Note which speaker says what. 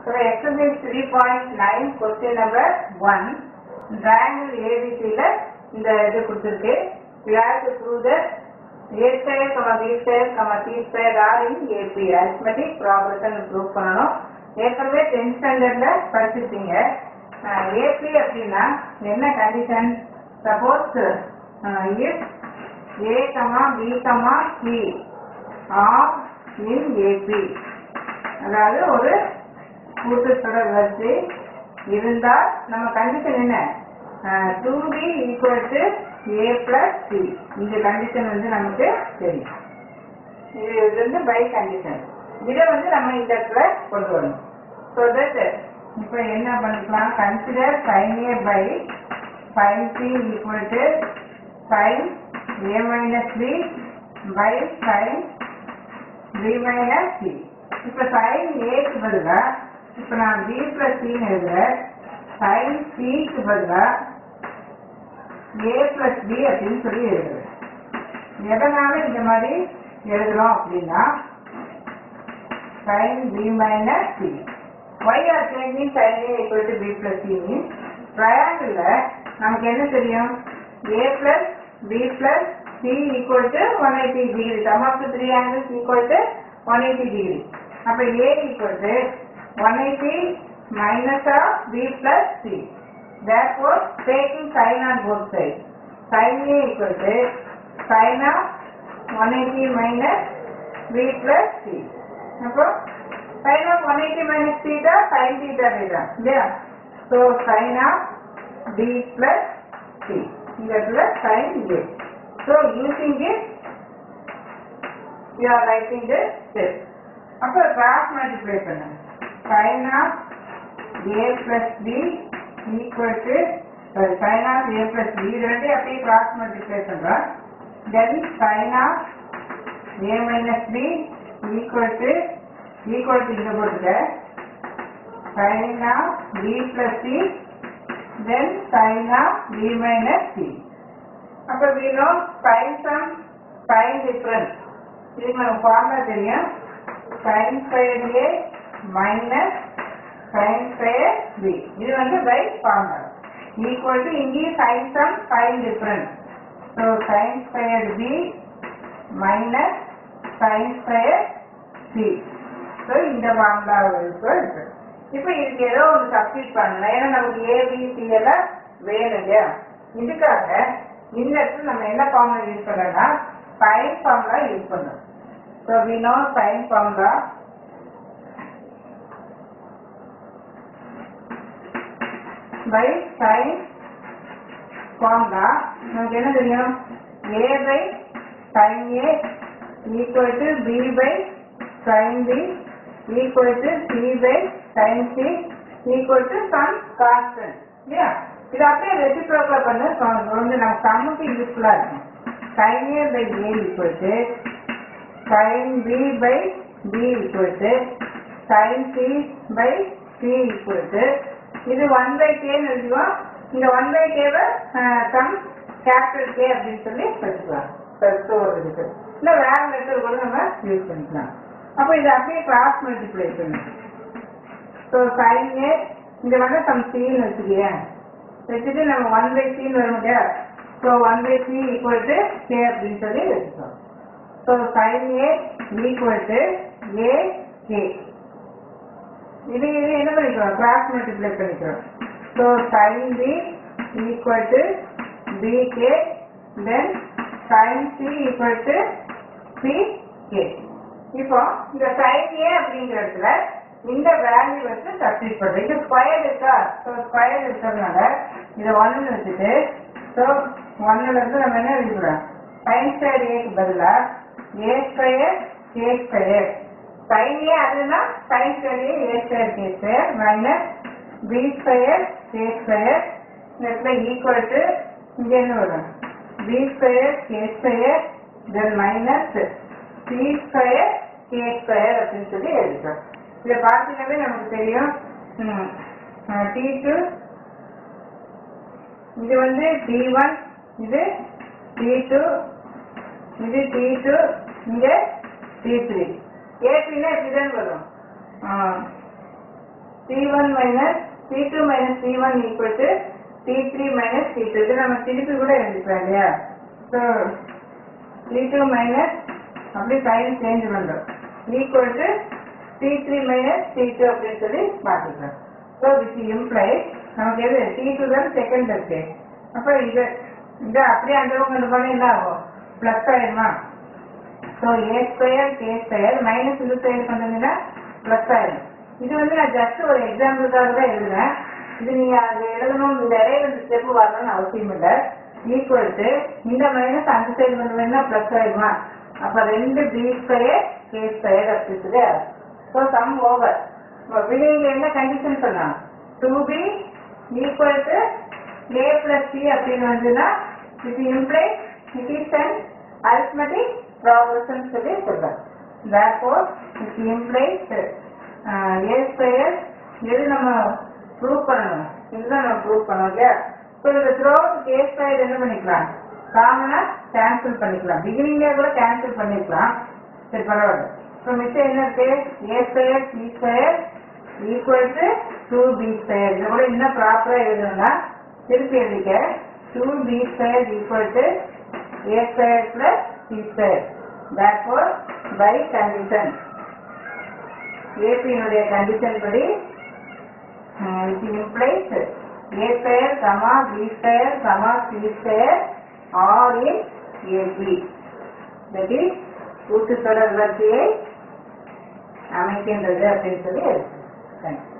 Speaker 1: So exercise three point nine question number one triangle ABC ல இந்த இது கொடுத்திருக்கு we have to prove that a square comma b square comma c square are in AP arithmetic progression prove பண்ணணும் ஏற்கனவே tenth ஸ்டாண்டர்ட்ல படிச்சிருப்பீங்க AP அப்படின்னா என்ன condition suppose if a comma b comma c are in AP அதாவது ஒரு கூட்டுத்தொடர் வரிசை இருந்தால் நம்ம கண்டிஷன் என்ன two B equal to A plus C இந்த கண்டிஷன் வந்து நமக்கு தெரியும் இது இது வந்து பை கண்டிஷன் இதை வந்து நம்ம இந்த இடத்துல கொண்டு வரணும் ஸோ தட் இப்போ என்ன பண்ணிக்கலாம் consider sine A by sine C equal to sine A minus B by sine B minus C இப்போ சைன் ஏக்கு பதிலா இப்போ நான் பி பிளஸ் சின்னு எழுதுறேன் சைன் சிக்கு பதிலா ஏ பிளஸ் பி அப்படின்னு சொல்லி எழுதுறேன் எதனால இந்த மாதிரி எழுதுறோம் அப்படின்னா sin b minus c. Why are changing sin a equal to b plus c means triangle ல நமக்கு என்ன தெரியும் a plus b plus c equal to 180 degree. Sum of the three angles equal to 180 degree. அப்ப a equal to 180 minus of b plus c. Therefore, taking sin on both sides. Sin a equal to sin of 180 minus b plus c. அப்போ sin of 180 minus theta sin theta தான் இல்லையா so sin of b plus c இந்த இடத்துல sin a so using it you are writing the step அப்போ cross multiply பண்ணுங்க sin of a plus b equal to sorry sin of a plus b இது ரெண்டையும் அப்படியே cross multiply பண்றோம் then sin of a minus b equal to equal to இங்க போட்டுக்க sin of b plus c then sin of b minus c அப்ப we know sin sum sin difference இதுக்கு நமக்கு formula தெரியும் sin squared a minus sin squared b இது வந்து by formula equal to இங்கேயும் sin sum sin difference so sin squared b minus sin squared c so இந்த formula இருக்கு இப்போ இதுக்கு ஏதோ ஒன்று சப்ஸ்டிட் பண்ணலாம் ஏன்னா நமக்கு ஏபிசி எல்லாம் வேணும் இல்லையா இதுக்காக இந்த இடத்துல நம்ம என்ன ஃபார்முலா யூஸ் பண்ணோம்னா சைன் ஃபார்முலா யூஸ் பண்ணோம் so we know sine formula by sine formula நமக்கு என்ன தெரியும் A by sine A equal to B by sin b equal to c by sin c equal to some constant இல்லையா இது அப்படியே reciprocal பண்ண சொ- வந்து நம்ம சம்முக்கு யூஸ்ஃபுல்லா இருக்கும் sin a by a equal to sin b by b equal to sin c by c equal to இது 1 by k ன்னு எழுதுவோம் இந்த 1 by k வை சம் கேபிட்டல் k அப்படின்னு சொல்லி வச்சுக்கலாம் பெருசு ஒரு இதுக்கு இல்ல வேற லெட்டர் கூட நம்ம யூஸ் பண்ணிக்கலாம் அப்போ இதை அப்படியே கிராஸ் மல்டிப்ளை பண்ணும் ஸோ சைன் ஏ இங்க வந்து சம் சின்னு வச்சுக்கேன் வச்சுட்டு நம்ம ஒன் பை சின்னு வரும் இல்லையா so one by C equal to K அப்படின்னு சொல்லி வச்சுக்கோம் so sine A equal to A K இது இது என்ன பண்ணிக்கிறோம் கிராஸ் மல்டிப்ளை பண்ணிக்கிறோம் so sine B equal to B K then sine C equal to C K இப்போ இந்த சைன் ஏ அப்படிங்கிற இடத்துல இந்த வேல்யூ வச்சு சப்ஸ்டிட் பண்றோம் இது ஸ்கொயர் இருக்கா ஸோ ஸ்கொயர் இருக்கிறதுனால இதை ஒன்னு வச்சுட்டு ஸோ ஒன்னுல இருந்து நம்ம என்ன எழுதிக்கலாம் சைன் ஸ்கொயர் ஏக்கு பதிலா A square K square sine A அதுனா sine square A A square K square minus B square K square இந்த இடத்துல ஈக்குவல் டு இங்க என்ன வரும் B square K square then minus C square K square அப்படின்னு சொல்லி எழுதுறோம் இதை பார்த்தீங்கன்னாவே நமக்கு தெரியும் டி டூ இது வந்து டி ஒன் இது டி டூ இது டி டூ இங்க டி த்ரீ ஏபின்னா இப்படிதான் வரும் C1 minus C2 minus C1 equal to C3 minus C2 இது நம்ம திருப்பி கூட எழுதிக்கலாம் இல்லையா ஸோ C2 minus அப்படி சைன் சேஞ்ச் பண்றோம் equal to C3 minus C2 அப்படின்னு சொல்லி மாத்திக்கலாம் ஸோ விச் இம்ப்ளை நமக்கு எது T2 தான் செகண்ட் இருக்கு அப்போ இது இந்த அப்படியே அந்த பக்கம் கொண்டு போனால் என்ன ஆகும் ப்ளஸ் ஆயிருமா so A square K square minus இது ஸ்கொயர் பண்ணுறதுன்னா ப்ளஸ் ஆயிடும் இது வந்து நான் ஜஸ்ட் ஒரு எக்ஸாம்பிளுக்காக தான் எழுதுறேன் இது நீங்க அது எழுதணும் இந்த இடையில இந்த ஸ்டெப் வரணும்னு அவசியம் இல்லை ஈக்குவல் டு இந்த மைனஸ் அந்த சைடு பண்ணுவேன்னா ப்ளஸ் ஆயிடுமா அப்ப ரெண்டு பி ஸ்கொயர் கே ஸ்கொயர் அப்படின்னு ஸோ சம் ஓவர் விடையில என்ன கண்டிஷன் சொன்னான் two B equal to A plus C அப்படின்னு வந்துன்னா இது imply it is an arithmetic problem சொல்லி சொல்றேன் therefore it implies A square எது நம்ம ப்ரூவ் பண்ணணும் இதுதான் நம்ம ப்ரூவ் பண்ணோம் இல்லையா ஸோ இந்த த்ரோ ஏ ஸ்கொயர் என்ன பண்ணிக்கலாம் காமனா கேன்சல் பண்ணிக்கலாம் பிகினிங்லேயே கூட கேன்சல் பண்ணிக்கலாம் சரி பரவாயில்ல ஸோ மிச்சம் என்ன இருக்கு A square C square equal to two B square இதை கூட இன்னும் ப்ராப்பராக எழுதணும்னா திருப்பி எழுதிக்க two B square equal to A square plus C square therefore by condition ஏபியினுடைய கண்டிஷன் படி it implies a square comma B square comma C square are in AP that is கூட்டு தொடர் வரிசையை அமைக்கின்றது அப்படின்னு சொல்லி இருக்கு Thank you.